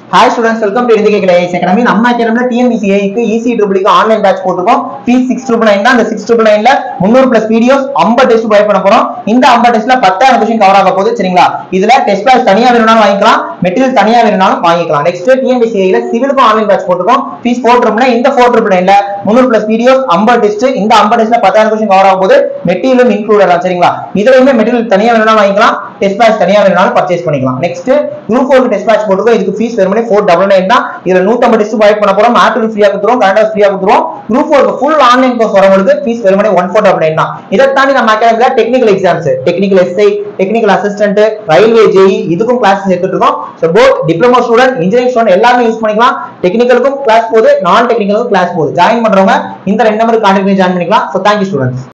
hi students welcome to இந்திய கிளைஸ் academy நம்ம அகாடமில டிஎன்பிசிஐக்கு ஈசி ட்ரிபிளுக்கு ஆன்லைன் பேட்ச் போட்டுருக்கோம் ஃபீஸ் சிக்ஸ் ட்ரிபிள் நைன் தான் அந்த சிக்ஸ் ட்ரிபிள் நைன்ல முந்நூறு பிளஸ் வீடியோஸ் ஐம்பது டெஸ்ட் ப்ரொவைட் பண்ண போறோம் இந்த ஐம்பது டெஸ்ட்ல பத்தாயிரம் கொஸ்டின் கவர் ஆக போகுது சரிங்களா இதுல டெஸ்ட் பேட்ச் தனியா வேணும்னாலும் வாங்கிக்கலாம் மெட்டீரியல் தனியா வேணும்னாலும் வாங்கிக்கலாம் நெக்ஸ்ட் டிஎன்பிசிஐல சிவிலுக்கும் ஆன்லைன் பேட்ச் போட்டுருக்கோம் ஃபீஸ் ஃபோர் ட்ரிபிள் நைன் இந்த ஃபோர் ட்ரிபிள் நைன்ல முந்நூறு பிளஸ் வீடியோஸ் ஐம்பது டெஸ்ட் இந்த ஐம்பது டெஸ்ட்ல பத்தாயிரம் கொஸ்டின் கவர் ஆக போகுது மெட்டீரியலும் இன்க்ளூட் தான் சரிங்களா இதுலயுமே மெட்டீரியல் தனியா வேணும்னாலும் வாங்கிக்கலாம் டெஸ்ட் பேட்ச் தனியா வேணும்னாலும் பர்ச்சேஸ் பண்ணிக்கலாம் நெக்ஸ்ட் குரூப் ஃபோருக்கு டெஸ்ட் பேட்ச் போட்டுருக்கோம் இதுக்கு ஃபீஸ் வெறுமனே ஃபோர் டபுள் நைன் தான் இதுல நூத்தம்பது டெஸ்ட் ப்ரொவைட் பண்ண போறோம் ஆப்பிள் ஃப்ரீயா கொடுத்துருவோம் கரண்ட் ஃப்ரீயா கொடுத்துருவோம் குரூப் ஃபோருக்கு ஃபுல் ஆன்லைன் கோர்ஸ் வரவங்களுக்கு ஃபீஸ் வெறுமனே ஒன் ஃபோர் டபுள் நைன் தான் இதை தாண்டி நம்ம அகாடமில technical exams technical SI technical assistant railway JE இதுக்கும் கிளாஸஸ் எடுத்துட்டு இருக்கோம் so both diploma student engineering student எல்லாமே யூஸ் பண்ணிக்கலாம் டெக்னிக்கலுக்கும் கிளாஸ் போகுது நான் டெக்னிக்கலுக்கும் கிளாஸ் போகுது ஜாயின் பண்றவங்க இந்த ரெண்டு நம்பருக்கு கான்டாக்ட் பண்ணி ஜாயின் பண்ணிக்கலாம் ஸோ தேங்க்யூ ஸ்டூடெண்ட்ஸ்